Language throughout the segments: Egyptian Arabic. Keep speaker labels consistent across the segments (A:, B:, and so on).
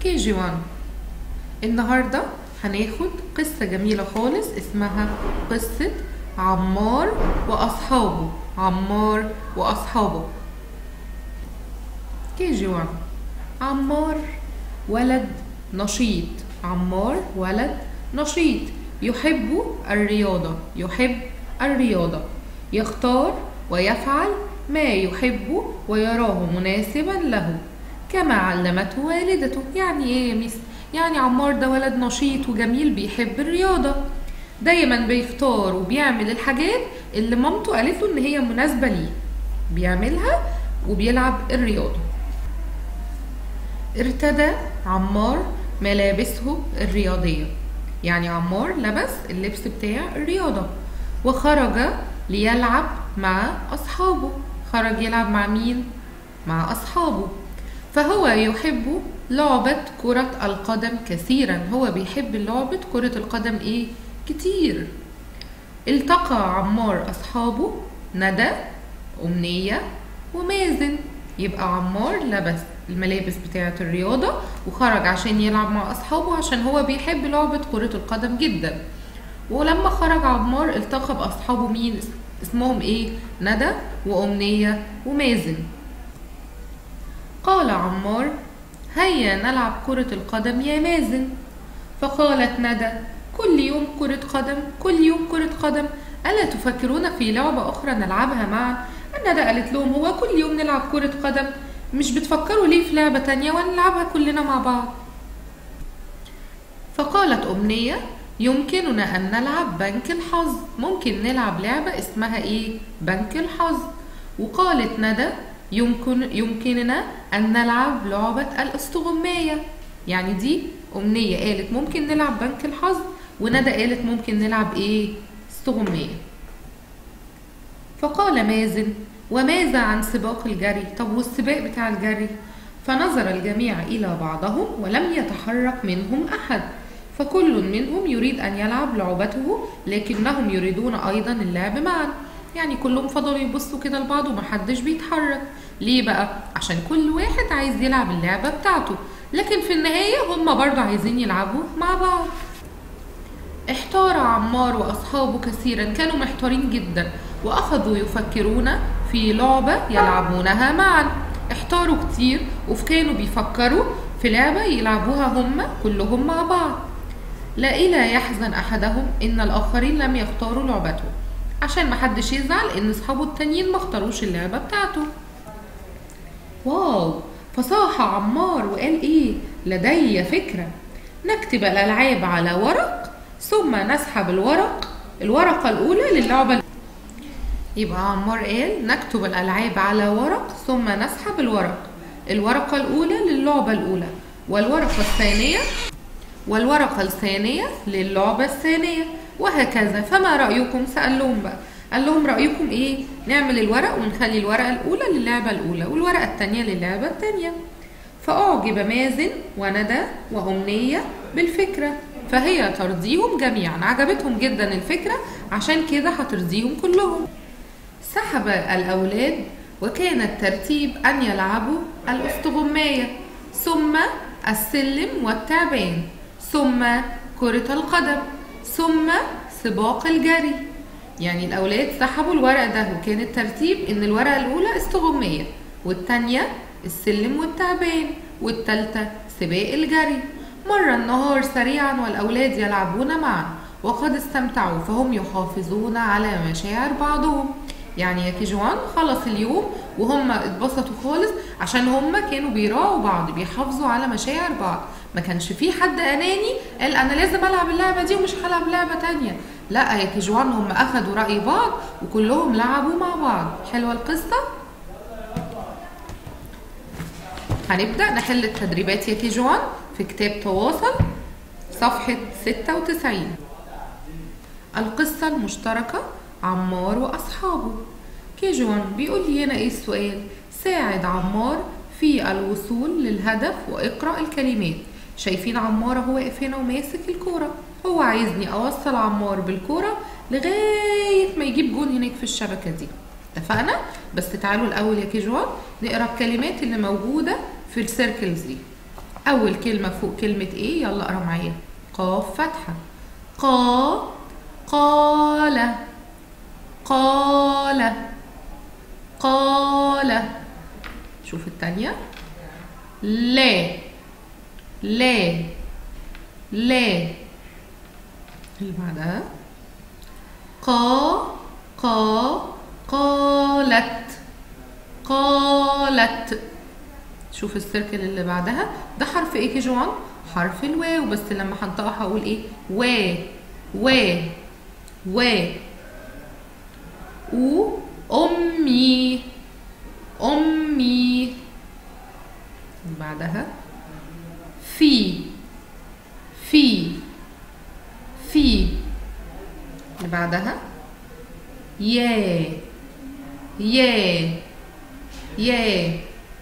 A: كي جي وان النهاردة هناخد قصة جميلة خالص اسمها قصة عمار وأصحابه عمار وأصحابه كي جي وان عمار ولد نشيط عمار ولد نشيط يحب الرياضة يحب الرياضة يختار ويفعل ما يحب ويراه مناسبا له كما علمته والدته يعني ايه يا ميس يعني عمار ده ولد نشيط وجميل بيحب الرياضة دايما بيختار وبيعمل الحاجات اللي مامته قالت له ان هي مناسبة ليه بيعملها وبيلعب الرياضة ارتدى عمار ملابسه الرياضية يعني عمار لبس اللبس بتاع الرياضة وخرج ليلعب مع أصحابه خرج يلعب مع مين؟ مع أصحابه فهو يحب لعبة كرة القدم كثيرا هو بيحب لعبة كرة القدم ايه؟ كتير التقى عمار أصحابه ندى أمنية ومازن يبقى عمار لبس الملابس بتاعة الرياضة وخرج عشان يلعب مع أصحابه عشان هو بيحب لعبة كرة القدم جدا ولما خرج عمار التقى بأصحابه مين اسمهم ايه ندى وأمنية ومازن قال عمار هيا نلعب كرة القدم يا مازن فقالت ندى كل يوم كرة قدم كل يوم كرة قدم ألا تفكرون في لعبة أخرى نلعبها معا ندى قالت لهم هو كل يوم نلعب كرة قدم مش بتفكروا ليه في لعبة تانية ونلعبها كلنا مع بعض فقالت أمنية يمكننا أن نلعب بنك الحظ ممكن نلعب لعبة اسمها إيه بنك الحظ وقالت ندى يمكن يمكننا أن نلعب لعبة الاستغماية يعني دي أمنية قالت ممكن نلعب بنك الحظ وندى قالت ممكن نلعب إيه استغماية فقال مازن وماذا عن سباق الجري طب والسباق بتاع الجري فنظر الجميع إلى بعضهم ولم يتحرك منهم أحد فكل منهم يريد أن يلعب لعبته لكنهم يريدون أيضا اللعب معا يعني كلهم فضلوا يبصوا كده لبعض ومحدش بيتحرك ليه بقى عشان كل واحد عايز يلعب اللعبة بتاعته لكن في النهاية هم برضه عايزين يلعبوا مع بعض احتار عمار وأصحابه كثيرا كانوا محتارين جدا وأخذوا يفكرون في لعبة يلعبونها معا احتاروا كتير وكانوا بيفكروا في لعبة يلعبوها هم كلهم مع بعض لا إلى يحزن أحدهم إن الآخرين لم يختاروا لعبته عشان محدش يزعل إن أصحابه التانيين ما اختاروش اللعبة بتاعته واو فصاح عمار وقال إيه لدي فكرة نكتب الألعاب على ورق ثم نسحب الورق الورقة الأولى للعبة يبقى عمار قال نكتب الألعاب على ورق ثم نسحب الورق الورقة الأولى للعبة الأولى والورقة الثانية والورقة الثانية للعبة الثانية وهكذا فما رأيكم سأل لهم بقى قال لهم رأيكم إيه نعمل الورق ونخلي الورقة الأولى للعبة الأولى والورقة الثانية للعبة الثانية فأعجب مازن وندى وأمنية بالفكرة فهي ترضيهم جميعا عجبتهم جدا الفكرة عشان كده هترضيهم كلهم سحب الأولاد وكان الترتيب أن يلعبوا الاستغماية ثم السلم والتعبان ثم كرة القدم ثم سباق الجري يعني الأولاد سحبوا الورق ده وكان الترتيب إن الورقة الأولى استغماية والتانية السلم والتعبان والتالتة سباق الجري مر النهار سريعا والأولاد يلعبون معا وقد استمتعوا فهم يحافظون على مشاعر بعضهم يعني يا كيجوان خلص اليوم وهم اتبسطوا خالص عشان هم كانوا بيراعوا بعض بيحافظوا على مشاعر بعض ما كانش في حد اناني قال انا لازم العب اللعبه دي ومش هلعب لعبه تانية لا يا كيجوان هم اخدوا راي بعض وكلهم لعبوا مع بعض حلوه القصه هنبدا نحل التدريبات يا كيجوان في كتاب تواصل صفحه 96 القصه المشتركه عمار وأصحابه كيجوان بيقول لي هنا إيه السؤال ساعد عمار في الوصول للهدف واقرأ الكلمات شايفين عمار هو واقف هنا وماسك الكورة هو عايزني أوصل عمار بالكورة لغاية ما يجيب جون هناك في الشبكة دي اتفقنا بس تعالوا الأول يا كيجوان نقرأ الكلمات اللي موجودة في السيركلز دي اول كلمه فوق كلمه ايه يلا اقرا معايا قاف فتحه قا قال قال قال شوف التانية لا لا لا اللي بعدها قا قا قالت قالت شوف السيركل اللي بعدها ده حرف ايه كيجوان حرف الواو بس لما هنطقها هقول ايه وا وا وا و امي امي اللي بعدها في في في اللي بعدها يا يا يا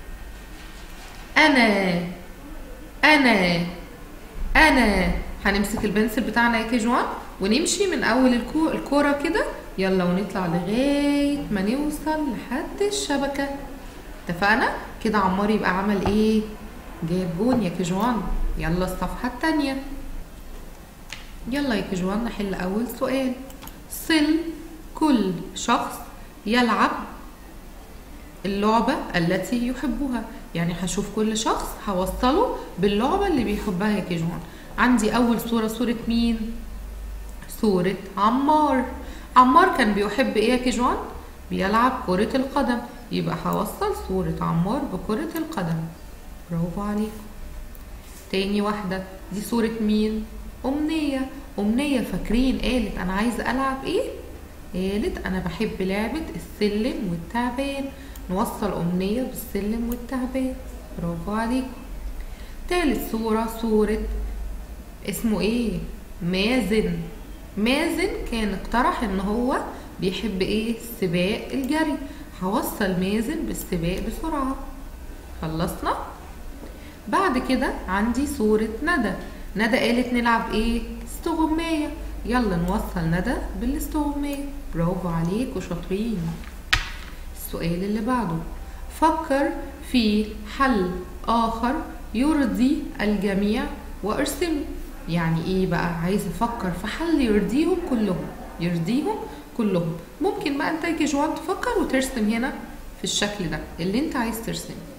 A: انا انا انا هنمسك البنسل بتاعنا يا كيجوان ونمشي من اول الكو... الكوره كده يلا ونطلع لغايه ما نوصل لحد الشبكه اتفقنا كده عمار يبقى عمل ايه جايب جون يا كيجوان يلا الصفحه التانية يلا يا كيجوان نحل اول سؤال صل كل شخص يلعب اللعبة التي يحبها يعني هشوف كل شخص هوصله باللعبة اللي بيحبها يا كيجوان عندي أول صورة صورة مين؟ صورة عمار عمار كان بيحب ايه يا كيجوان؟ بيلعب كرة القدم يبقى هوصل صورة عمار بكرة القدم برافو عليكم تاني واحدة دي صورة مين؟ أمنية أمنية فاكرين قالت أنا عايزة ألعب إيه؟ قالت أنا بحب لعبة السلم والتعبان نوصل أمنية بالسلم والتعبان برافو عليكم تالت صورة صورة اسمه ايه مازن مازن كان اقترح ان هو بيحب ايه سباق الجري هوصل مازن بالسباق بسرعة خلصنا بعد كده عندي صورة ندى ندى قالت نلعب ايه استغماية يلا نوصل ندى بالاستغماية برافو عليك وشاطرين السؤال اللي بعده فكر في حل آخر يرضي الجميع وارسمه يعني ايه بقى عايز افكر في حل يرضيهم كلهم يرضيهم كلهم ممكن بقى انت يا جوان تفكر وترسم هنا في الشكل ده اللي انت عايز ترسمه